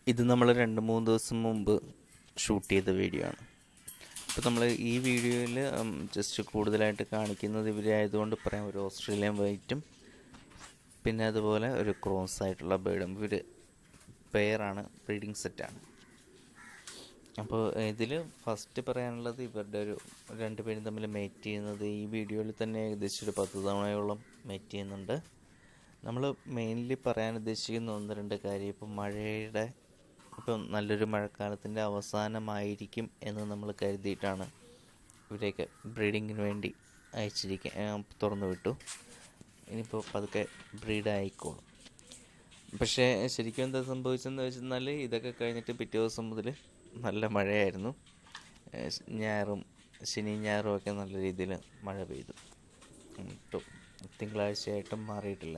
ഇത് നമ്മൾ രണ്ട് മൂന്ന് ദിവസം മുമ്പ് ഷൂട്ട് ചെയ്ത വീഡിയോ ആണ് അപ്പോൾ നമ്മൾ ഈ വീഡിയോയിൽ ജസ്റ്റ് കൂടുതലായിട്ട് കാണിക്കുന്നത് ഇവരായതുകൊണ്ട് പറയാം ഒരു ഓസ്ട്രേലിയൻ വൈറ്റും പിന്നെ അതുപോലെ ഒരു ക്രോസ് ആയിട്ടുള്ള ബേർഡും ഇവർ പെയറാണ് ബ്രീഡിംഗ് സെറ്റാണ് അപ്പോൾ ഇതിൽ ഫസ്റ്റ് പറയാനുള്ളത് ഇവരുടെ ഒരു രണ്ടുപേരും തമ്മിൽ മേറ്റ് ചെയ്യുന്നത് ഈ വീഡിയോയിൽ തന്നെ ഏകദേശം ഒരു പത്ത് തവണയോളം മേറ്റ് ചെയ്യുന്നുണ്ട് നമ്മൾ മെയിൻലി പറയാൻ ഉദ്ദേശിക്കുന്ന ഒന്ന് രണ്ട് കാര്യം ഇപ്പം മഴയുടെ ഇപ്പം നല്ലൊരു മഴക്കാലത്തിൻ്റെ അവസാനമായിരിക്കും എന്ന് നമ്മൾ കരുതിയിട്ടാണ് ഇവരെയൊക്കെ ബ്രീഡിങ്ങിന് വേണ്ടി അയച്ചിരിക്കുക തുറന്നു വിട്ടു ഇനിയിപ്പോൾ പതുക്കെ ബ്രീഡ് ആയിക്കോളും പക്ഷേ ശരിക്കും എന്താ സംഭവിച്ചതെന്ന് വെച്ചെന്നാൽ ഇതൊക്കെ കഴിഞ്ഞിട്ട് പിറ്റേ ദിവസം മുതൽ നല്ല മഴയായിരുന്നു ഏഹ് ഞായറും ശനി ഞായറും ഒക്കെ നല്ല രീതിയിൽ മഴ പെയ്തു ഇപ്പം തിങ്കളാഴ്ചയായിട്ടും മാറിയിട്ടില്ല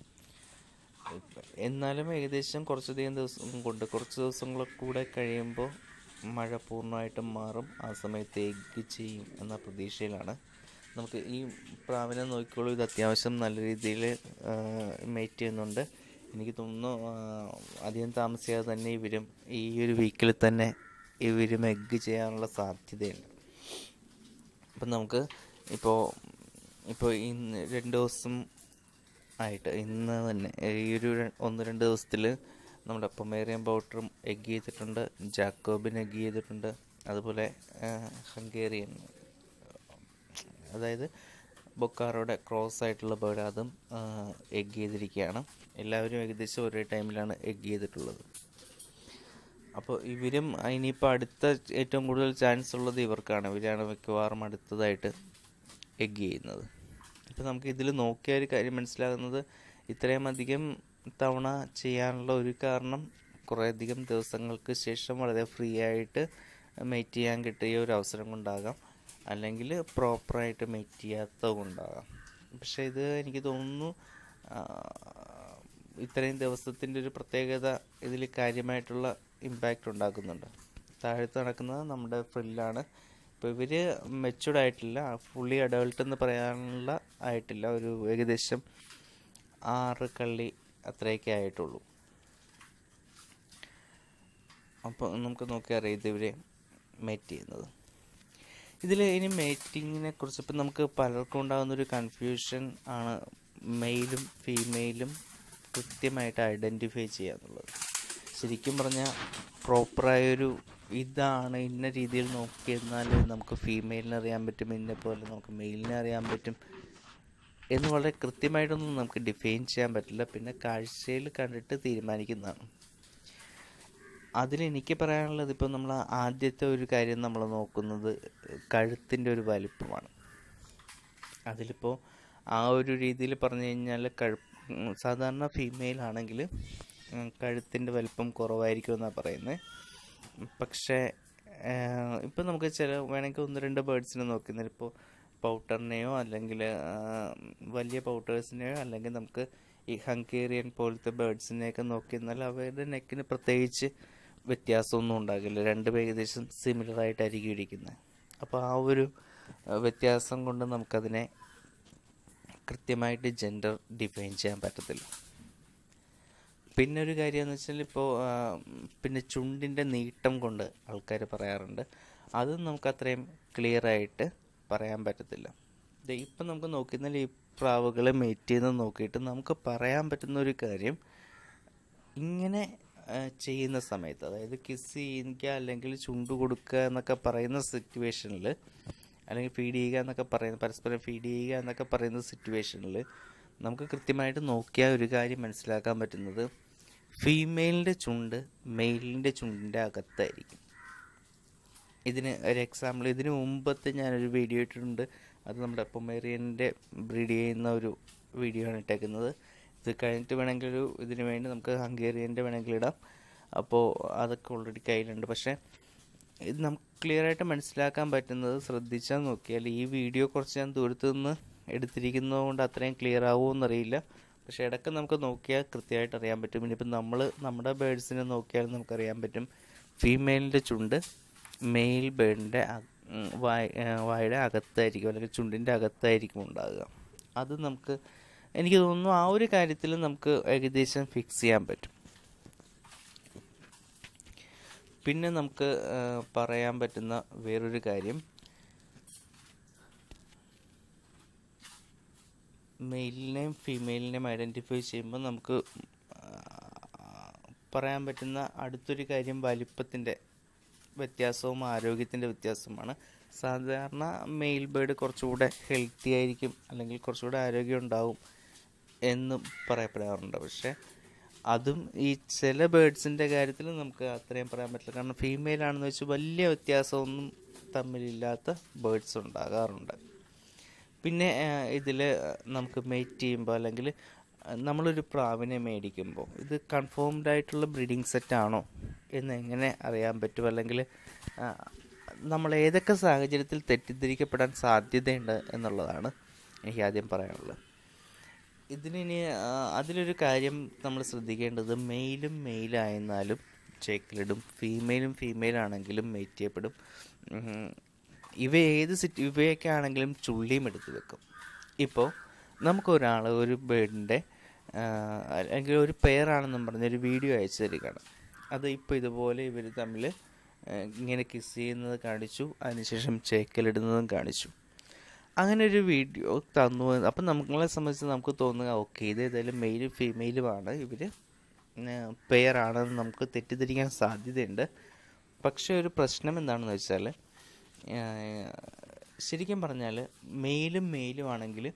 എന്നാലും ഏകദേശം കുറച്ചധികം ദിവസം കൊണ്ട് കുറച്ച് ദിവസങ്ങൾ കൂടെ കഴിയുമ്പോൾ മഴ പൂർണ്ണമായിട്ടും മാറും ആ സമയത്ത് എഗ്ഗ് ചെയ്യും എന്ന പ്രതീക്ഷയിലാണ് നമുക്ക് ഈ പ്രാവിനെ നോക്കിക്കോളൂ ഇത് അത്യാവശ്യം നല്ല രീതിയിൽ മേറ്റ് ചെയ്യുന്നുണ്ട് എനിക്ക് തോന്നുന്നു ആ, അധികം താമസിയാതെ തന്നെ ഇവരും ഈ ഒരു വീക്കിൽ തന്നെ ഇവരും എഗ്ഗ് ചെയ്യാനുള്ള സാധ്യതയുണ്ട് അപ്പം നമുക്ക് ഇപ്പോൾ ഇപ്പോൾ ഇന്ന് രണ്ട് ദിവസം ആയിട്ട് ഇന്ന് തന്നെ ഈ ഒരു ര- ഒന്ന് രണ്ട് ദിവസത്തിൽ നമ്മുടെ പൊമേറിയൻ പൗഡറും എഗ് ചെയ്തിട്ടുണ്ട് ജാക്കോബിൻ എഗ് ചെയ്തിട്ടുണ്ട് അതുപോലെ ആ, ഹംഗേറിയൻ അതായത് ബൊക്കാറോയുടെ ക്രോസ് ആയിട്ടുള്ള ബേർഡ് അതും എഗ് ചെയ്തിരിക്കുകയാണ് എല്ലാവരും ഏകദേശം ഒരേ ടൈമിലാണ് എഗ് ചെയ്തിട്ടുള്ളത് അപ്പോൾ ഇവരും ഇനിയിപ്പോൾ അടുത്ത ഏറ്റവും കൂടുതൽ ചാൻസ് ഉള്ളത് ഇവർക്കാണ് ഇവരാണ് മിക്കവാറും അടുത്തതായിട്ട് എഗ് ചെയ്യുന്നത് ഇപ്പോൾ നമുക്ക് ഇതിൽ നോക്കിയ ഒരു കാര്യം മനസ്സിലാകുന്നത് ഇത്രയും അധികം തവണ ചെയ്യാനുള്ള ഒരു കാരണം കുറേയധികം ദിവസങ്ങൾക്ക് ശേഷം വളരെ ഫ്രീ ആയിട്ട് മെയ്റ്റ് ചെയ്യാൻ കിട്ടിയ ഒരു അവസരം കൊണ്ടാകാം അല്ലെങ്കിൽ പ്രോപ്പറായിട്ട് മെയ്റ്റ് ചെയ്യാത്തത് കൊണ്ടാകാം പക്ഷേ ഇത് എനിക്ക് തോന്നുന്നു ആ, ഇത്രയും ദിവസത്തിൻ്റെ ഒരു പ്രത്യേകത ഇതിൽ കാര്യമായിട്ടുള്ള ഇമ്പാക്റ്റ് ഉണ്ടാക്കുന്നുണ്ട് താഴത്ത് നടക്കുന്നത് നമ്മുടെ ഫ്രില്ലാണ് ഇപ്പോൾ ഇവർ മെച്ചുവർഡ് ആയിട്ടില്ല ഫുള്ളി അഡൾട്ട് എന്ന് പറയാനുള്ള ആയിട്ടില്ല ഒരു ഏകദേശം ആറ് കള്ളി അത്രയൊക്കെ ആയിട്ടുള്ളൂ അപ്പോൾ നമുക്ക് നോക്കിയാൽ അറിയാം ഇത് ഇവരെ മേറ്റ് ചെയ്യുന്നത് ഇതിൽ ഇനി മേറ്റിങ്ങിനെ കുറിച്ച് ഇപ്പം നമുക്ക് പലർക്കും ഉണ്ടാകുന്ന ഒരു കൺഫ്യൂഷൻ ആണ് മെയിലും ഫീമെയിലും കൃത്യമായിട്ട് ഐഡൻറ്റിഫൈ ചെയ്യുക എന്നുള്ളത് ശരിക്കും പറഞ്ഞാൽ പ്രോപ്പറായൊരു ഇതാണ് ഇന്ന രീതിയിൽ നോക്കിയെന്നാൽ നമുക്ക് ഫീമെയിലിനെ അറിയാൻ പറ്റും ഇന്നെ പോലെ നമുക്ക് മെയിലിനെ അറിയാൻ പറ്റും എന്ന് വളരെ കൃത്യമായിട്ടൊന്നും നമുക്ക് ഡിഫൈൻ ചെയ്യാൻ പറ്റില്ല പിന്നെ കാഴ്ചയിൽ കണ്ടിട്ട് തീരുമാനിക്കുന്നതാണ് അതിൽ എനിക്ക് പറയാനുള്ളത് ഇപ്പോൾ നമ്മൾ ആദ്യത്തെ ഒരു കാര്യം നമ്മൾ നോക്കുന്നത് കഴുത്തിൻ്റെ ഒരു വലിപ്പമാണ് അതിലിപ്പോൾ ആ ഒരു രീതിയിൽ പറഞ്ഞു കഴിഞ്ഞാൽ കഴു ഉം, സാധാരണ ഫീമെയിൽ ആണെങ്കിൽ കഴുത്തിൻ്റെ വലിപ്പം കുറവായിരിക്കും എന്നാണ് പറയുന്നത് പക്ഷേ ഇപ്പം നമുക്ക് ചില വേണമെങ്കിൽ ഒന്ന് രണ്ട് ബേർഡ്സിനെ നോക്കുന്നത് ഇപ്പോൾ പൗട്ടറിനെയോ അല്ലെങ്കിൽ വലിയ പൗട്ടേഴ്സിനെയോ അല്ലെങ്കിൽ നമുക്ക് ഈ ഹങ്കേറിയൻ പോലത്തെ ബേർഡ്സിനെയൊക്കെ നോക്കിയെന്നാൽ അവരുടെ നെക്കിന് പ്രത്യേകിച്ച് വ്യത്യാസമൊന്നും ഉണ്ടാകില്ല രണ്ടും ഏകദേശം സിമിലർ ആയിട്ടായിരിക്കും ഇരിക്കുന്നത് അപ്പോൾ ആ ഒരു ആ, വ്യത്യാസം കൊണ്ട് നമുക്കതിനെ കൃത്യമായിട്ട് ജെൻഡർ ഡിഫൈൻ ചെയ്യാൻ പറ്റത്തില്ല പിന്നെ ഒരു കാര്യം എന്ന് വെച്ചാൽ ഇപ്പോൾ പിന്നെ ചുണ്ടിൻ്റെ നീട്ടം കൊണ്ട് ആൾക്കാർ പറയാറുണ്ട് അതും നമുക്ക് അത്രയും ക്ലിയർ ആയിട്ട് പറയാൻ പറ്റത്തില്ല ദേ ഇപ്പം നമുക്ക് നോക്കുന്നാൽ ഈ പ്രാവുകളെ മേറ്റ് ചെയ്ത് നോക്കിയിട്ട് നമുക്ക് പറയാൻ പറ്റുന്ന ഒരു കാര്യം ഇങ്ങനെ ആ, ചെയ്യുന്ന സമയത്ത് അതായത് കിസ് ചെയ്യുക അല്ലെങ്കിൽ ചുണ്ട് കൊടുക്കുക എന്നൊക്കെ പറയുന്ന സിറ്റുവേഷനിൽ അല്ലെങ്കിൽ ഫീഡ് ചെയ്യുക എന്നൊക്കെ പറയുന്ന പരസ്പരം ഫീഡ് ചെയ്യുക എന്നൊക്കെ പറയുന്ന സിറ്റുവേഷനിൽ നമുക്ക് കൃത്യമായിട്ട് നോക്കിയാൽ ഒരു കാര്യം മനസ്സിലാക്കാൻ പറ്റുന്നത് ഫീമെയിലിൻ്റെ ചുണ്ട് മെയിലിൻ്റെ ചുണ്ടിൻ്റെ അകത്തായിരിക്കും ഇതിന് ഒരു എക്സാമ്പിൾ ഇതിന് മുമ്പത്തെ ഞാനൊരു വീഡിയോ ഇട്ടിട്ടുണ്ട് അത് നമ്മുടെ പൊമേറിയൻ്റെ ബ്രീഡ് ചെയ്യുന്ന ഒരു വീഡിയോ ആണ് ഇട്ടേക്കുന്നത് ഇത് കഴിഞ്ഞിട്ട് വേണമെങ്കിൽ ഒരു ഇതിന് വേണ്ടി നമുക്ക് ഹംഗേറിയൻ്റെ വേണമെങ്കിൽ ഇടാം അപ്പോൾ അതൊക്കെ ഓൾറെഡി കയ്യിലുണ്ട് പക്ഷേ ഇത് നമുക്ക് ക്ലിയർ ആയിട്ട് മനസ്സിലാക്കാൻ പറ്റുന്നത് ശ്രദ്ധിച്ചാൽ നോക്കിയാൽ ഈ വീഡിയോ കുറച്ച് ഞാൻ ദൂരത്ത് നിന്ന് എടുത്തിരിക്കുന്നത് കൊണ്ട് അത്രയും ക്ലിയർ ആവുമെന്നറിയില്ല പക്ഷേ ഇടയ്ക്ക് നമുക്ക് നോക്കിയാൽ കൃത്യമായിട്ട് അറിയാൻ പറ്റും ഇനിയിപ്പോൾ നമ്മൾ നമ്മുടെ ബേഡ്സിനെ നോക്കിയാൽ നമുക്കറിയാൻ പറ്റും ഫീമെയിലിൻ്റെ ചുണ്ട് മെയിൽ ബേഡിൻ്റെ വായ ആ, വായുടെ അകത്തായിരിക്കും അല്ലെങ്കിൽ ചുണ്ടിൻ്റെ അകത്തായിരിക്കും ഉണ്ടാകുക അത് നമുക്ക് എനിക്ക് തോന്നുന്നു ആ ഒരു കാര്യത്തിൽ നമുക്ക് ഏകദേശം ഫിക്സ് ചെയ്യാൻ പറ്റും പിന്നെ നമുക്ക് ആ, പറയാൻ പറ്റുന്ന വേറൊരു കാര്യം മെയിലിനെയും ഫീമെയിലിനെയും ഐഡൻറ്റിഫൈ ചെയ്യുമ്പോൾ നമുക്ക് ആ, പറയാൻ പറ്റുന്ന അടുത്തൊരു കാര്യം വലിപ്പത്തിൻ്റെ വ്യത്യാസവും ആരോഗ്യത്തിൻ്റെ വ്യത്യാസവുമാണ് സാധാരണ മെയിൽ ബേർഡ് കുറച്ചുകൂടെ ഹെൽത്തി ആയിരിക്കും അല്ലെങ്കിൽ കുറച്ചുകൂടെ ആരോഗ്യം ഉണ്ടാവും എന്നും പറയപ്പെടാറുണ്ട് പക്ഷേ അതും ഈ ചില ബേഡ്സിൻ്റെ കാര്യത്തിൽ നമുക്ക് അത്രയും പറയാൻ പറ്റില്ല കാരണം ഫീമെയിൽ ആണെന്ന് വെച്ച് വലിയ വ്യത്യാസമൊന്നും തമ്മിലില്ലാത്ത ബേഡ്സ് ഉണ്ടാകാറുണ്ട് പിന്നെ ഇതിൽ നമുക്ക് മേറ്റ് ചെയ്യുമ്പോൾ അല്ലെങ്കിൽ നമ്മളൊരു പ്രാവിനെ മേടിക്കുമ്പോൾ ഇത് കൺഫേംഡ് ആയിട്ടുള്ള ബ്രീഡിംഗ് സെറ്റാണോ എന്ന് എങ്ങനെ അറിയാൻ പറ്റും അല്ലെങ്കിൽ ആ, നമ്മൾ ഏതൊക്കെ സാഹചര്യത്തിൽ തെറ്റിദ്ധരിക്കപ്പെടാൻ സാധ്യതയുണ്ട് എന്നുള്ളതാണ് എനിക്ക് ആദ്യം പറയാനുള്ളത് ഇതിനി ആ, അതിലൊരു കാര്യം നമ്മൾ ശ്രദ്ധിക്കേണ്ടത് മെയിലും മെയിലായിരുന്നാലും ചേക്കിലിടും ഫീമെയിലും ഫീമെയിലാണെങ്കിലും മെയ്റ്റ് ചെയ്യപ്പെടും ഉം, ഇവ ഏത് സിറ്റ് ഇവയൊക്കെ ആണെങ്കിലും ചുള്ളിയും എടുത്ത് വെക്കും ഇപ്പോൾ നമുക്കൊരാൾ ഒരു ബേഡിൻ്റെ അല്ലെങ്കിൽ ഒരു പെയറാണെന്നും പറഞ്ഞ് ഒരു വീഡിയോ അയച്ചു തരികയാണ് അത് ഇപ്പോൾ ഇതുപോലെ ഇവർ തമ്മിൽ ഇങ്ങനെ കിസ് ചെയ്യുന്നത് കാണിച്ചു അതിനുശേഷം ചേക്കലിടുന്നതും കാണിച്ചു അങ്ങനെ ഒരു വീഡിയോ തന്നു അപ്പം നമ്മളെ സംബന്ധിച്ച് നമുക്ക് തോന്നുക ഓക്കെ ഇത് ഏതായാലും മെയിലും ഫീമെയിലുമാണ് ഇവർ പെയർ ആണെന്ന് നമുക്ക് തെറ്റിദ്ധരിക്കാൻ സാധ്യതയുണ്ട് പക്ഷേ ഒരു പ്രശ്നം എന്താണെന്ന് വെച്ചാൽ ഏഹ്, ശരിക്കും പറഞ്ഞാൽ മെയിലും മെയിലും ആണെങ്കിൽ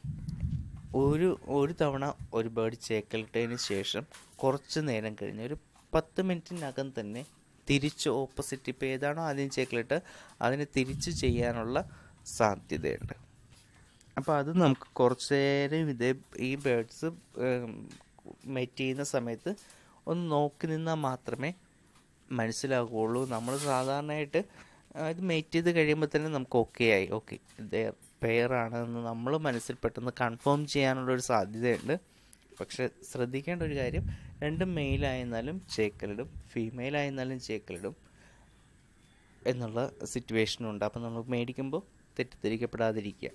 ഒരു ഒരു തവണ ഒരു ബേർഡ് ചേക്കലിട്ടതിന് ശേഷം കുറച്ച് നേരം കഴിഞ്ഞ് ഒരു പത്ത് മിനിറ്റിനകം തന്നെ തിരിച്ച് ഓപ്പോസിറ്റ് ഇപ്പോൾ ഏതാണോ ആദ്യം ചേക്കലിട്ട് അതിനെ തിരിച്ച് ചെയ്യാനുള്ള സാധ്യതയുണ്ട് അപ്പോൾ അത് നമുക്ക് കുറച്ച് നേരം ഇതേ ഈ ബേഡ്സ് മെറ്റ് ചെയ്യുന്ന സമയത്ത് ഒന്ന് നോക്കി നിന്നാൽ മാത്രമേ മനസ്സിലാകുള്ളൂ നമ്മൾ സാധാരണയായിട്ട് ആ, ഇത് മെറ്റ് ചെയ്ത് കഴിയുമ്പോൾ തന്നെ നമുക്ക് ഓക്കെ ആയി ഓക്കെ ഇത് പെയർ ആണെന്ന് നമ്മൾ മനസ്സിൽ പെട്ടെന്ന് കൺഫേം ചെയ്യാനുള്ള ഒരു സാധ്യതയുണ്ട് പക്ഷെ ശ്രദ്ധിക്കേണ്ട ഒരു കാര്യം രണ്ടും മെയിലായിരുന്നാലും ചേക്കലിടും ഫീമെയിൽ ആയിരുന്നാലും ചേക്കലിടും എന്നുള്ള സിറ്റുവേഷനും ഉണ്ട് അപ്പം നമ്മൾ മേടിക്കുമ്പോൾ തെറ്റിദ്ധരിക്കപ്പെടാതിരിക്കുക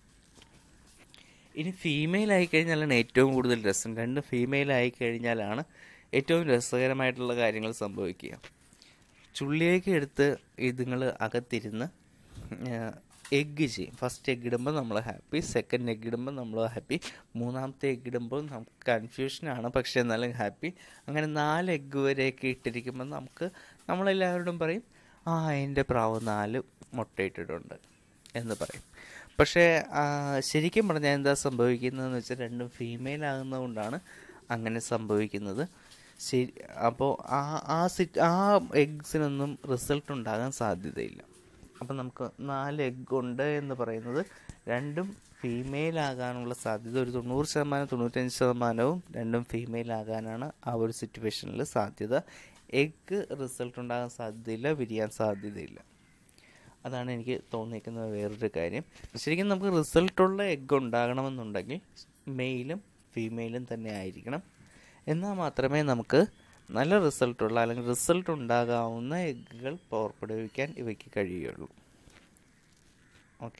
ഇനി ഫീമെയിൽ ആയി കഴിഞ്ഞാലാണ് ഏറ്റവും കൂടുതൽ രസം രണ്ട് ഫീമെയിൽ ആയി കഴിഞ്ഞാലാണ് ഏറ്റവും രസകരമായിട്ടുള്ള കാര്യങ്ങൾ സംഭവിക്കുക ചുള്ളിയേക്ക് എടുത്ത് ഇതുങ്ങൾ അകത്തിരുന്ന് എഗ്ഗ് ചെയ്യും ഫസ്റ്റ് എഗ്ഗ് ഇടുമ്പോൾ നമ്മൾ ഹാപ്പി സെക്കൻഡ് എഗ്ഗ് ഇടുമ്പോൾ നമ്മൾ ഹാപ്പി മൂന്നാമത്തെ എഗ്ഗ് ഇടുമ്പോൾ നമുക്ക് കൺഫ്യൂഷനാണ് പക്ഷേ എന്നാലും ഹാപ്പി അങ്ങനെ നാല് എഗ്ഗ് വരെയൊക്കെ ഇട്ടിരിക്കുമ്പോൾ നമുക്ക് നമ്മളെല്ലാവരോടും പറയും ആ എൻ്റെ പ്രാവ് നാല് മുട്ടയിട്ടിട്ടുണ്ട് എന്ന് പറയും പക്ഷേ ആ, ശരിക്കും പറഞ്ഞാൽ എന്താ സംഭവിക്കുന്നതെന്ന് വെച്ചാൽ രണ്ടും ഫീമെയിൽ ആകുന്നതുകൊണ്ടാണ് അങ്ങനെ സംഭവിക്കുന്നത് ശരി അപ്പോൾ ആ ആ സിറ്റ് ആ എഗ്സിനൊന്നും റിസൾട്ട് ഉണ്ടാകാൻ സാധ്യതയില്ല അപ്പം നമുക്ക് നാല് എഗ്ഗ് ഉണ്ട് എന്ന് പറയുന്നത് രണ്ടും ഫീമെയിൽ ആകാനുള്ള സാധ്യത ഒരു തൊണ്ണൂറ് ശതമാനം തൊണ്ണൂറ്റഞ്ച് ശതമാനവും രണ്ടും ഫീമെയിൽ ആകാനാണ് ആ ഒരു സിറ്റുവേഷനിൽ സാധ്യത എഗ്ഗ് റിസൾട്ട് ഉണ്ടാകാൻ സാധ്യതയില്ല വിരിയാൻ സാധ്യതയില്ല അതാണ് എനിക്ക് തോന്നിയിരിക്കുന്ന വേറൊരു കാര്യം ശരിക്കും നമുക്ക് റിസൾട്ടുള്ള എഗ്ഗ് ഉണ്ടാകണമെന്നുണ്ടെങ്കിൽ മെയിലും ഫീമെയിലും തന്നെ ആയിരിക്കണം എന്നാൽ മാത്രമേ നമുക്ക് നല്ല റിസൾട്ടുള്ള അല്ലെങ്കിൽ റിസൾട്ട് ഉണ്ടാകാവുന്ന എഗ്ഗുകൾ പുറപ്പെടുവിക്കാൻ ഇവയ്ക്ക് കഴിയുള്ളൂ ഓക്കെ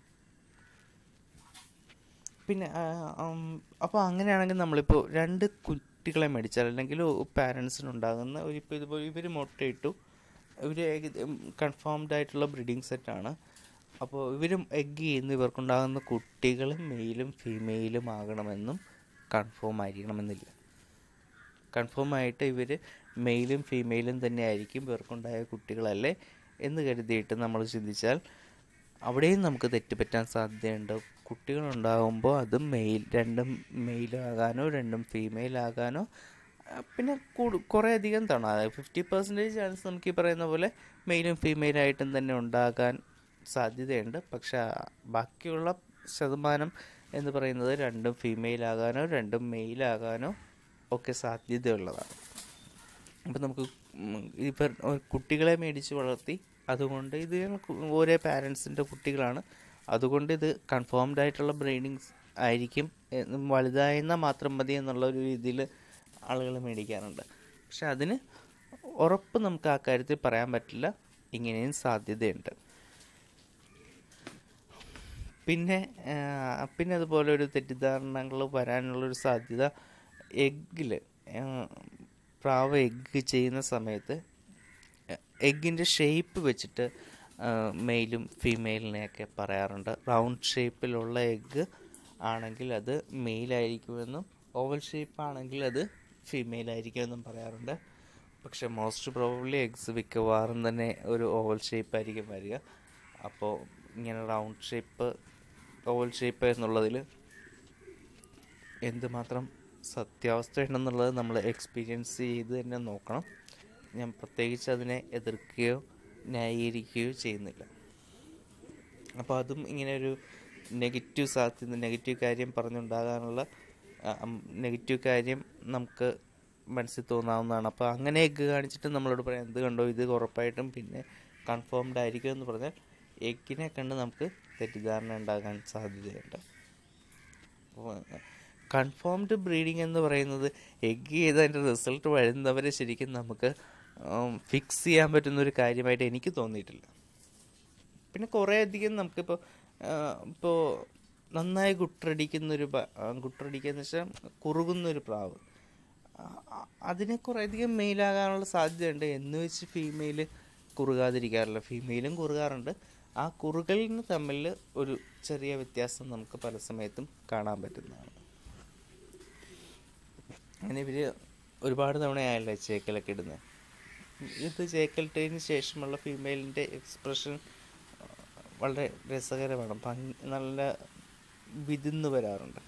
പിന്നെ അപ്പോൾ അങ്ങനെയാണെങ്കിൽ നമ്മളിപ്പോൾ രണ്ട് കുട്ടികളെ മേടിച്ചാൽ അല്ലെങ്കിൽ പാരൻസിനുണ്ടാകുന്ന ഒരു ഇപ്പോൾ ഇതുപോലെ ഇവർ മുട്ടയിട്ടു ഇവർ കൺഫേംഡ് ആയിട്ടുള്ള ബ്രീഡിംഗ് സെറ്റാണ് അപ്പോൾ ഇവരും എഗ്ഗ് ചെയ്യുന്ന ഇവർക്കുണ്ടാകുന്ന കുട്ടികൾ മെയിലും ഫീമെയിലും ആകണമെന്നും കൺഫേം ആയിരിക്കണമെന്നില്ല കൺഫേം ആയിട്ട് ഇവർ മെയിലും ഫീമെയിലും തന്നെ ആയിരിക്കും ഇവർക്കുണ്ടായ കുട്ടികളല്ലേ എന്ന് കരുതിയിട്ട് നമ്മൾ ചിന്തിച്ചാൽ അവിടെയും നമുക്ക് തെറ്റുപറ്റാൻ സാധ്യതയുണ്ട് കുട്ടികളുണ്ടാകുമ്പോൾ അതും മെയിൽ രണ്ടും മെയിലാകാനോ രണ്ടും ഫീമെയിൽ ആകാനോ ആ, പിന്നെ കൂടു കുറേ അധികം തവണ അതായത് ഫിഫ്റ്റി പെർസെൻറ്റേജ് ചാൻസ് നമുക്ക് ഈ പറയുന്ന പോലെ മെയിലും ഫീമെയിലായിട്ടും തന്നെ ഉണ്ടാകാൻ സാധ്യതയുണ്ട് പക്ഷെ ആ ബാക്കിയുള്ള ശതമാനം എന്ന് പറയുന്നത് രണ്ടും ഫീമെയിൽ ആകാനോ രണ്ടും മെയിലാകാനോ ഒക്കെ സാധ്യതയുള്ളതാണ് അപ്പം നമുക്ക് ഉം ഇപ്പം കുട്ടികളെ മേടിച്ച് വളർത്തി അതുകൊണ്ട് ഇത് ഓരോ പാരൻസിൻ്റെ കുട്ടികളാണ് അതുകൊണ്ട് ഇത് കൺഫേംഡ് ആയിട്ടുള്ള ബ്രീഡിങ്സ് ആയിരിക്കും എന്ന് വലുതായെന്നാൽ മാത്രം മതി എന്നുള്ള ഒരു രീതിയിൽ ആളുകൾ മേടിക്കാറുണ്ട് പക്ഷെ അതിന് ഉറപ്പ് നമുക്ക് ആ കാര്യത്തിൽ പറയാൻ പറ്റില്ല ഇങ്ങനെയും സാധ്യതയുണ്ട് പിന്നെ ആ, പിന്നെ അതുപോലെ ഒരു തെറ്റിദ്ധാരണകൾ വരാനുള്ളൊരു സാധ്യത എഗ്ഗിൽ പ്രാവ് എഗ്ഗ് ചെയ്യുന്ന സമയത്ത് എഗ്ഗിൻ്റെ ഷേപ്പ് വെച്ചിട്ട് മെയിലും ഫീമെയിലിനെയൊക്കെ പറയാറുണ്ട് റൗണ്ട് ഷേപ്പിലുള്ള എഗ്ഗ് ആണെങ്കിൽ അത് മെയിലായിരിക്കുമെന്നും ഓവൽ ഷേപ്പ് ആണെങ്കിൽ അത് ഫീമെയിൽ ആയിരിക്കുമെന്നും പറയാറുണ്ട് പക്ഷെ മോസ്റ്റ് പ്രോബബ്ലി എഗ്സ് മിക്കവാറും തന്നെ ഒരു ഓവൽ ഷേപ്പ് ആയിരിക്കും വരിക അപ്പോൾ ഇങ്ങനെ റൗണ്ട് ഷേപ്പ് ഓവൽ ഷേപ്പ് എന്നുള്ളതിൽ എന്തുമാത്രം സത്യാവസ്ഥ ഉണ്ടെന്നുള്ളത് നമ്മൾ എക്സ്പീരിയൻസ് ചെയ്ത് തന്നെ നോക്കണം ഞാൻ പ്രത്യേകിച്ച് അതിനെ എതിർക്കുകയോ ന്യായീകരിക്കുകയോ ചെയ്യുന്നില്ല അപ്പോൾ അതും ഇങ്ങനെ ഒരു നെഗറ്റീവ് സാധ്യത നെഗറ്റീവ് കാര്യം പറഞ്ഞുണ്ടാകാനുള്ള നെഗറ്റീവ് കാര്യം നമുക്ക് മനസ്സിൽ തോന്നാവുന്നതാണ് അപ്പോൾ അങ്ങനെ എഗ്ഗ് കാണിച്ചിട്ട് നമ്മളോട് പറയാം എന്ത് കണ്ടോ ഇത് ഉറപ്പായിട്ടും പിന്നെ കൺഫേംഡ് ആയിരിക്കും എന്ന് പറഞ്ഞാൽ എഗ്ഗിനെ കണ്ട് നമുക്ക് തെറ്റിദ്ധാരണ ഉണ്ടാകാൻ സാധ്യതയുണ്ട് കൺഫേംഡ് ബ്രീഡിംഗ് എന്ന് പറയുന്നത് എഗ്ഗ് ചെയ്ത് അതിൻ്റെ റിസൾട്ട് വരുന്നവരെ ശരിക്കും നമുക്ക് ഫിക്സ് ചെയ്യാൻ പറ്റുന്ന ഒരു കാര്യമായിട്ട് എനിക്ക് തോന്നിയിട്ടില്ല പിന്നെ കുറേ അധികം നമുക്കിപ്പോൾ ഇപ്പോൾ നന്നായി കുട്ടടിക്കുന്നൊരു കുട്ടടിക്കുക വെച്ചാൽ കുറുകുന്നൊരു പ്രാവ് അതിനെ കുറേയധികം മെയിലാകാനുള്ള സാധ്യതയുണ്ട് എന്ന് വെച്ച് ഫീമെയിൽ കുറുകാതിരിക്കാറില്ല ഫീമെയിലും കുറുകാറുണ്ട് ആ കുറുകലിന് തമ്മിൽ ഒരു ചെറിയ വ്യത്യാസം നമുക്ക് പല സമയത്തും കാണാൻ പറ്റുന്നതാണ് അങ്ങനെ ഇവർ ഒരുപാട് തവണയായല്ലേ ചേക്കലൊക്കെ ഇടുന്നത് ഇത് ചേക്കലിട്ടതിന് ശേഷമുള്ള ഫീമെയിലിൻ്റെ എക്സ്പ്രഷൻ വളരെ രസകരമാണ് ഭംഗി നല്ല വിതിന്ന് വരാറുണ്ട്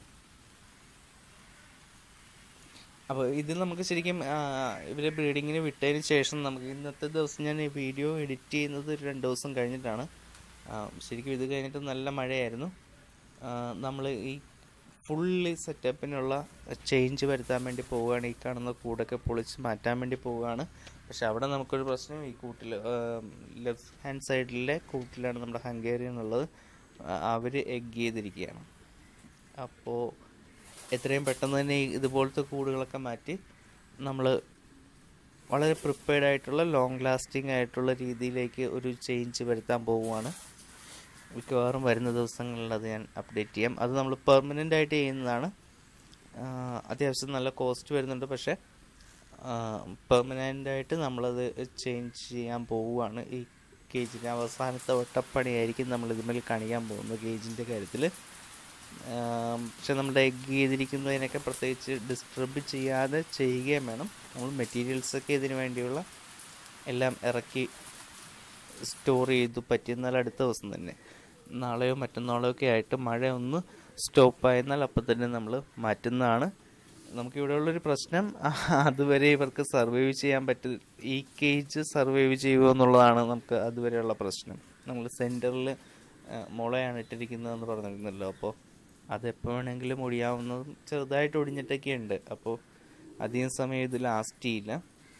അപ്പോൾ ഇത് നമുക്ക് ശരിക്കും ഇവരെ ബ്രീഡിങ്ങിന് വിട്ടതിന് ശേഷം നമുക്ക് ഇന്നത്തെ ദിവസം ഞാൻ ഈ വീഡിയോ എഡിറ്റ് ചെയ്യുന്നത് ഒരു രണ്ട് ദിവസം കഴിഞ്ഞിട്ടാണ് ശരിക്കും ഇത് കഴിഞ്ഞിട്ട് നല്ല മഴയായിരുന്നു നമ്മൾ ഈ ഫുള്ളി സെറ്റപ്പിനുള്ള ചേഞ്ച് വരുത്താൻ വേണ്ടി പോവുകയാണ് ഈ കാണുന്ന കൂടൊക്കെ പൊളിച്ച് മാറ്റാൻ വേണ്ടി പോവുകയാണ് പക്ഷെ അവിടെ നമുക്കൊരു പ്രശ്നം ഈ കൂട്ടിൽ ലെഫ്റ്റ് ഹാൻഡ് സൈഡിലെ കൂട്ടിലാണ് നമ്മുടെ ഹംഗേറിയൻ ഉള്ളത് അവർ എഗ് ചെയ്തിരിക്കുകയാണ് അപ്പോൾ എത്രയും പെട്ടെന്ന് തന്നെ ഇതുപോലത്തെ കൂടുകളൊക്കെ മാറ്റി നമ്മൾ വളരെ പ്രിപ്പയർഡ് ആയിട്ടുള്ള ലോങ് ലാസ്റ്റിംഗ് ആയിട്ടുള്ള രീതിയിലേക്ക് ഒരു ചേഞ്ച് വരുത്താൻ പോവുകയാണ് മിക്കവാറും വരുന്ന ദിവസങ്ങളിൽ അത് ഞാൻ അപ്ഡേറ്റ് ചെയ്യാം അത് നമ്മൾ പെർമനൻ്റ് ആയിട്ട് ചെയ്യുന്നതാണ് അത്യാവശ്യം നല്ല കോസ്റ്റ് വരുന്നുണ്ട് പക്ഷേ പെർമനൻ്റ് ആയിട്ട് നമ്മളത് ചേഞ്ച് ചെയ്യാൻ പോവുകയാണ് ഈ കേജിൻ്റെ അവസാനത്തെ ഒട്ടപ്പണിയായിരിക്കും നമ്മൾ ഇതുമേൽ കാണിക്കാൻ പോകുന്നത് കേജിൻ്റെ കാര്യത്തിൽ പക്ഷെ നമ്മുടെ എഗ് ചെയ്തിരിക്കുന്നതിനൊക്കെ പ്രത്യേകിച്ച് ഡിസ്റ്റർബ് ചെയ്യാതെ ചെയ്യുകയും വേണം നമ്മൾ മെറ്റീരിയൽസൊക്കെ ഇതിനു വേണ്ടിയുള്ള എല്ലാം ഇറക്കി സ്റ്റോർ ചെയ്തു പറ്റിയെന്നാൽ അടുത്ത ദിവസം തന്നെ നാളെയോ മറ്റന്നാളോ ഒക്കെ ആയിട്ട് മഴ ഒന്ന് സ്റ്റോപ്പായെന്നാൽ അപ്പം തന്നെ നമ്മൾ മാറ്റുന്നതാണ് നമുക്കിവിടെയുള്ളൊരു പ്രശ്നം അതുവരെ ഇവർക്ക് സർവൈവ് ചെയ്യാൻ പറ്റും ഈ കേജ് സർവൈവ് ചെയ്യുമോ എന്നുള്ളതാണ് നമുക്ക് അതുവരെയുള്ള പ്രശ്നം നമ്മൾ സെൻറ്ററിൽ മുളയാണ് ഇട്ടിരിക്കുന്നതെന്ന് പറഞ്ഞിരുന്നല്ലോ അപ്പോൾ അതെപ്പോൾ വേണമെങ്കിലും ഒടിയാവുന്നതും ചെറുതായിട്ട് ഒടിഞ്ഞിട്ടൊക്കെ ഉണ്ട് അപ്പോൾ അധികം സമയം ഇത് ലാസ്റ്റ് ചെയ്യില്ല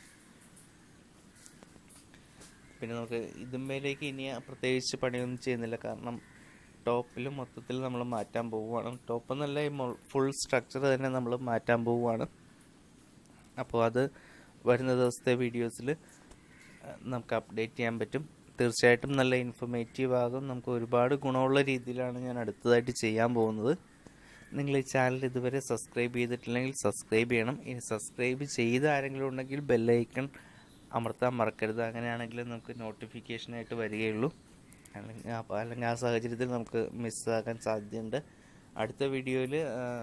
പിന്നെ നമുക്ക് ഇതുമ്മേലേക്ക് ഇനി പ്രത്യേകിച്ച് പണിയൊന്നും ചെയ്യുന്നില്ല കാരണം ടോപ്പിൽ മൊത്തത്തിൽ നമ്മൾ മാറ്റാൻ പോവുകയാണ് ടോപ്പ് എന്നല്ല ഈ ഫുൾ സ്ട്രക്ചർ തന്നെ നമ്മൾ മാറ്റാൻ പോവുകയാണ് അപ്പോൾ അത് വരുന്ന ദിവസത്തെ വീഡിയോസിൽ നമുക്ക് അപ്ഡേറ്റ് ചെയ്യാൻ പറ്റും തീർച്ചയായിട്ടും നല്ല ഇൻഫർമേറ്റീവ് ആകും നമുക്ക് ഒരുപാട് ഗുണമുള്ള രീതിയിലാണ് ഞാൻ അടുത്തതായിട്ട് ചെയ്യാൻ പോകുന്നത് നിങ്ങൾ ഈ ചാനൽ ഇതുവരെ സബ്സ്ക്രൈബ് ചെയ്തിട്ടില്ലെങ്കിൽ സബ്സ്ക്രൈബ് ചെയ്യണം ഇനി സബ്സ്ക്രൈബ് ചെയ്ത ആരെങ്കിലും ഉണ്ടെങ്കിൽ ബെല്ലൈക്കൺ അമർത്താൻ മറക്കരുത് അങ്ങനെയാണെങ്കിൽ നമുക്ക് നോട്ടിഫിക്കേഷനായിട്ട് വരികയുള്ളൂ അല്ലെങ്കിൽ അപ്പോൾ അല്ലെങ്കിൽ ആ സാഹചര്യത്തിൽ നമുക്ക് മിസ്സാകാൻ സാധ്യതയുണ്ട് അടുത്ത വീഡിയോയിൽ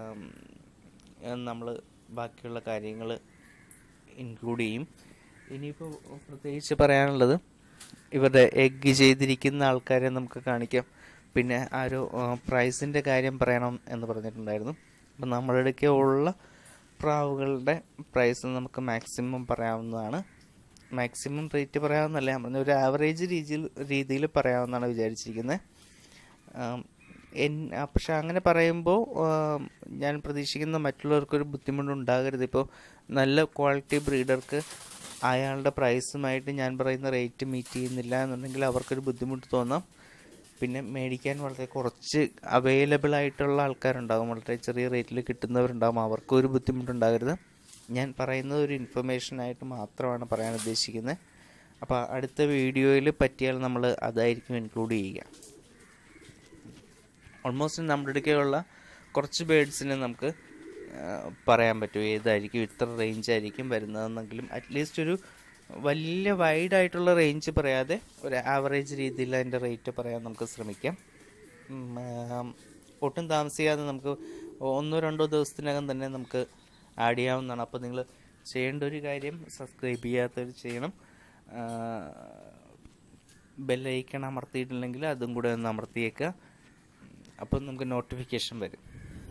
നമ്മൾ ബാക്കിയുള്ള കാര്യങ്ങൾ ഇൻക്ലൂഡ് ചെയ്യും ഇനിയിപ്പോൾ പ്രത്യേകിച്ച് പറയാനുള്ളത് ഇവരുടെ എഗ് ചെയ്തിരിക്കുന്ന ആൾക്കാരെ നമുക്ക് കാണിക്കാം പിന്നെ ആരോ പ്രൈസിൻ്റെ കാര്യം പറയണം എന്ന് പറഞ്ഞിട്ടുണ്ടായിരുന്നു അപ്പം നമ്മുടെ അടുക്കെ ഉള്ള പ്രാവുകളുടെ പ്രൈസ് നമുക്ക് മാക്സിമം പറയാവുന്നതാണ് മാക്സിമം റേറ്റ് പറയാവുന്നല്ല ഞാൻ പറഞ്ഞ ഒരു ആവറേജ് രീതിയിൽ രീതിയിൽ പറയാമെന്നാണ് വിചാരിച്ചിരിക്കുന്നത് എൻ പക്ഷെ അങ്ങനെ പറയുമ്പോൾ ഞാൻ പ്രതീക്ഷിക്കുന്ന മറ്റുള്ളവർക്കൊരു ബുദ്ധിമുട്ടുണ്ടാകരുത് ഇപ്പോൾ നല്ല ക്വാളിറ്റി ബ്രീഡർക്ക് അയാളുടെ പ്രൈസുമായിട്ട് ഞാൻ പറയുന്ന റേറ്റ് മീറ്റ് ചെയ്യുന്നില്ല എന്നുണ്ടെങ്കിൽ അവർക്കൊരു ബുദ്ധിമുട്ട് തോന്നാം പിന്നെ മേടിക്കാൻ വളരെ കുറച്ച് അവൈലബിൾ ആയിട്ടുള്ള ആൾക്കാരുണ്ടാകും വളരെ ചെറിയ റേറ്റിൽ കിട്ടുന്നവരുണ്ടാകും അവർക്കും ഒരു ബുദ്ധിമുട്ടുണ്ടാകരുത് ഞാൻ പറയുന്നത് ഒരു ഇൻഫർമേഷനായിട്ട് മാത്രമാണ് പറയാൻ ഉദ്ദേശിക്കുന്നത് അപ്പോൾ അടുത്ത വീഡിയോയിൽ പറ്റിയാൽ നമ്മൾ അതായിരിക്കും ഇൻക്ലൂഡ് ചെയ്യുക ഓൾമോസ്റ്റ് നമ്മുടെ അടുക്കലുള്ള കുറച്ച് ബേഡ്സിനെ നമുക്ക് പറയാൻ പറ്റും ഏതായിരിക്കും ഇത്ര റേഞ്ച് ആയിരിക്കും വരുന്നതെന്നെങ്കിലും അറ്റ്ലീസ്റ്റ് ഒരു വലിയ വൈഡ് ആയിട്ടുള്ള റേഞ്ച് പറയാതെ ഒരു ആവറേജ് രീതിയിൽ അതിൻ്റെ റേറ്റ് പറയാൻ നമുക്ക് ശ്രമിക്കാം ഉം, ആം, ഒട്ടും താമസിയാതെ നമുക്ക് ഒന്നോ രണ്ടോ ദിവസത്തിനകം തന്നെ നമുക്ക് ആഡ് ചെയ്യാവുന്നതാണ് അപ്പോൾ നിങ്ങൾ ചെയ്യേണ്ട ഒരു കാര്യം സബ്സ്ക്രൈബ് ചെയ്യാത്തവർ ചെയ്യണം ബെല്ലൈക്കൺ അമർത്തിയിട്ടില്ലെങ്കിൽ അതും കൂടെ ഒന്ന് അമർത്തിയേക്കുക അപ്പം നമുക്ക് നോട്ടിഫിക്കേഷൻ വരും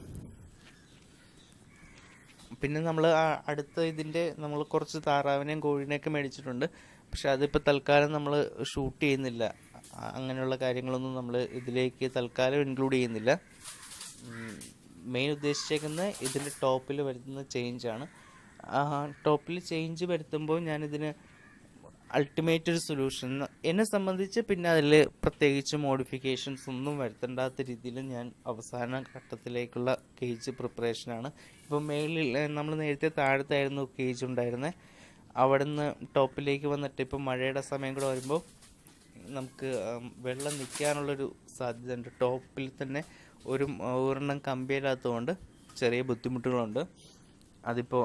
പിന്നെ നമ്മൾ അടുത്ത ഇതിൻ്റെ നമ്മൾ കുറച്ച് താറാവിനെയും കോഴിനെയൊക്കെ മേടിച്ചിട്ടുണ്ട് പക്ഷെ അതിപ്പോൾ തൽക്കാലം നമ്മൾ ഷൂട്ട് ചെയ്യുന്നില്ല അ- അങ്ങനെയുള്ള കാര്യങ്ങളൊന്നും നമ്മൾ ഇതിലേക്ക് തൽക്കാലം ഇൻക്ലൂഡ് ചെയ്യുന്നില്ല മെയിൻ ഉദ്ദേശിച്ചേക്കുന്ന ഇതിൻ്റെ ടോപ്പിൽ വരുത്തുന്ന ചേഞ്ചാണ് ടോപ്പിൽ ചേഞ്ച് വരുത്തുമ്പോൾ ഞാനിതിന് അൾട്ടിമേറ്റ് ഒരു സൊല്യൂഷൻ എന്നെ സംബന്ധിച്ച് പിന്നെ അതിൽ പ്രത്യേകിച്ച് മോഡിഫിക്കേഷൻസ് ഒന്നും വരുത്തേണ്ടാത്ത രീതിയിൽ ഞാൻ അവസാന ഘട്ടത്തിലേക്കുള്ള കേജ് പ്രിപ്പറേഷനാണ് ഇപ്പോൾ മേളിൽ നമ്മൾ നേരത്തെ താഴത്തായിരുന്നു കേജ് ഉണ്ടായിരുന്നത് അവിടുന്ന് ടോപ്പിലേക്ക് വന്നിട്ട് ഇപ്പോൾ മഴയുടെ സമയം കൂടെ വരുമ്പോൾ നമുക്ക് ഉം, വെള്ളം നിൽക്കാനുള്ളൊരു സാധ്യത ഉണ്ട് ടോപ്പിൽ തന്നെ ഒരു ഉം, ഒരെണ്ണം കമ്പിയില്ലാത്തതുകൊണ്ട് ചെറിയ ബുദ്ധിമുട്ടുകളുണ്ട് അതിപ്പോൾ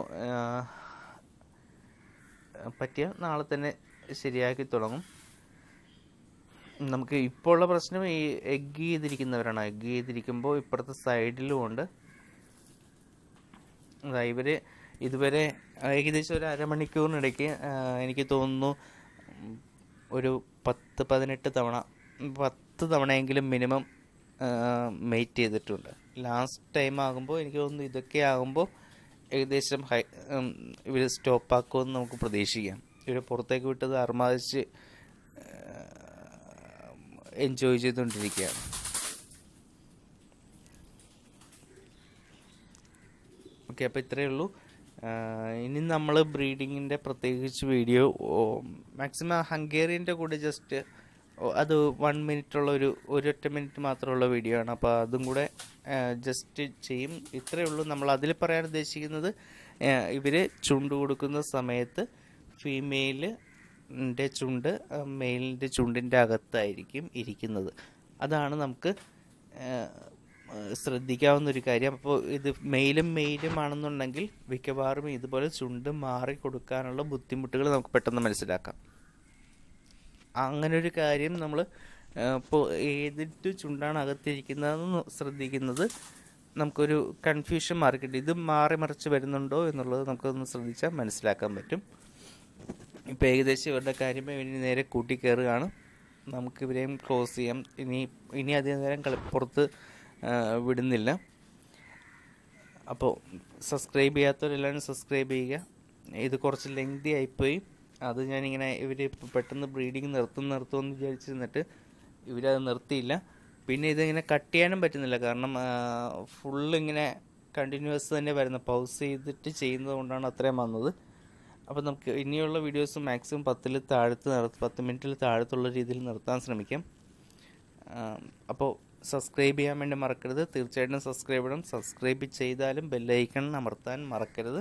പറ്റിയ നാളെ തന്നെ ശരിയാക്കി തുടങ്ങും നമുക്ക് ഇപ്പോൾ ഉള്ള പ്രശ്നം ഈ എഗ് ചെയ്തിരിക്കുന്നവരാണ് എഗ് ചെയ്തിരിക്കുമ്പോൾ ഇപ്പുറത്തെ സൈഡിലും ഉണ്ട് അതാ ഇവര് ഇതുവരെ ഏകദേശം ഒരു അരമണിക്കൂറിനിടയ്ക്ക് ആ, എനിക്ക് തോന്നുന്നു ഉം, ഒരു പത്ത് പതിനെട്ട് തവണ പത്ത് തവണയെങ്കിലും മിനിമം മെയ്റ്റ് ചെയ്തിട്ടുണ്ട് ലാസ്റ്റ് ടൈം ആകുമ്പോൾ എനിക്ക് തോന്നുന്നു ഇതൊക്കെ ആകുമ്പോൾ ഏകദേശം ഹൈ ഇവർ സ്റ്റോപ്പാക്കുമെന്ന് നമുക്ക് പ്രതീക്ഷിക്കാം ഇവർ പുറത്തേക്ക് വിട്ടത് അർമാദിച്ച് എൻജോയ് ചെയ്തുകൊണ്ടിരിക്കുകയാണ് ഓക്കെ അപ്പോൾ ഇത്രയേ ഉള്ളൂ ആഹ് ഇനി നമ്മൾ ബ്രീഡിങ്ങിൻ്റെ പ്രത്യേകിച്ച് വീഡിയോ മാക്സിമം ഹംഗേറിയൻ്റെ കൂടെ ജസ്റ്റ് അത് വൺ മിനിറ്റുള്ള ഒരു ഒരൊറ്റ മിനിറ്റ് മാത്രമുള്ള വീഡിയോ ആണ് അപ്പോൾ അതും കൂടെ ജസ്റ്റ് ചെയ്യും ഇത്രയേ ഉള്ളൂ നമ്മൾ അതിൽ പറയാൻ ഉദ്ദേശിക്കുന്നത് ഇവർ ചുണ്ട് കൊടുക്കുന്ന സമയത്ത് ഫീമെയിലിൻ്റെ ചുണ്ട് മെയിലിൻ്റെ ചുണ്ടിൻ്റെ അകത്തായിരിക്കും ഇരിക്കുന്നത് അതാണ് നമുക്ക് ആഹ് ശ്രദ്ധിക്കാവുന്ന ഒരു കാര്യം അപ്പോൾ ഇത് മെയിലും മെയിലും ആണെന്നുണ്ടെങ്കിൽ മിക്കവാറും ഇതുപോലെ ചുണ്ട് മാറി കൊടുക്കാനുള്ള ബുദ്ധിമുട്ടുകൾ നമുക്ക് പെട്ടെന്ന് മനസ്സിലാക്കാം അങ്ങനെ ഒരു കാര്യം നമ്മൾ ഇപ്പോൾ ഏതിട്ട് ചുണ്ടാണ് അകത്തിരിക്കുന്നതെന്ന് ശ്രദ്ധിക്കുന്നത് നമുക്കൊരു കൺഫ്യൂഷൻ മാർക്കിട്ട് ഇത് മാറി മറിച്ച് വരുന്നുണ്ടോ എന്നുള്ളത് നമുക്കൊന്ന് ശ്രദ്ധിച്ചാൽ മനസ്സിലാക്കാൻ പറ്റും ഇപ്പോൾ ഏകദേശം ഇവരുടെ കാര്യം ഇനി നേരെ കൂട്ടി കയറുകയാണ് നമുക്ക് ഇവരെയും ക്ലോസ് ചെയ്യാം ഇനി ഇനി അധികം നേരം കളി പുറത്ത് ആ, വിടുന്നില്ല അപ്പോൾ സബ്സ്ക്രൈബ് ചെയ്യാത്തവരെല്ലാവരും സബ്സ്ക്രൈബ് ചെയ്യുക ഇത് കുറച്ച് ലെങ്തി ആയിപ്പോയി അത് ഞാനിങ്ങനെ ഇവർ പെട്ടെന്ന് ബ്രീഡിങ് നിർത്തും നിർത്തുമെന്ന് വിചാരിച്ചിരുന്നിട്ട് ഇവരത് നിർത്തിയില്ല പിന്നെ ഇതിങ്ങനെ കട്ട് ചെയ്യാനും പറ്റുന്നില്ല കാരണം ഫുള്ള് ഇങ്ങനെ കണ്ടിന്യൂസ് തന്നെ വരുന്ന പൗസ് ചെയ്തിട്ട് ചെയ്യുന്നത് കൊണ്ടാണ് അത്രയും വന്നത് അപ്പോൾ നമുക്ക് ഇനിയുള്ള വീഡിയോസ് മാക്സിമം പത്തിൽ താഴത്ത് നിർത്ത് പത്ത് മിനിറ്റിൽ താഴത്തുള്ള രീതിയിൽ നിർത്താൻ ശ്രമിക്കാം അപ്പോൾ സബ്സ്ക്രൈബ് ചെയ്യാൻ വേണ്ടി മറക്കരുത് തീർച്ചയായിട്ടും സബ്സ്ക്രൈബ് ചെയ്യണം സബ്സ്ക്രൈബ് ചെയ്താലും ബെല്ലൈക്കൺ അമർത്താൻ മറക്കരുത്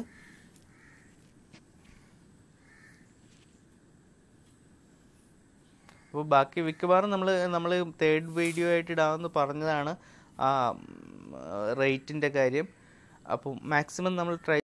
അപ്പോൾ ബാക്കി മിക്കവാറും നമ്മൾ നമ്മൾ തേർഡ് വീഡിയോ ആയിട്ട് ഇടാമെന്ന് പറഞ്ഞതാണ് ആ റേറ്റിൻ്റെ കാര്യം അപ്പോൾ മാക്സിമം നമ്മൾ ട്രൈ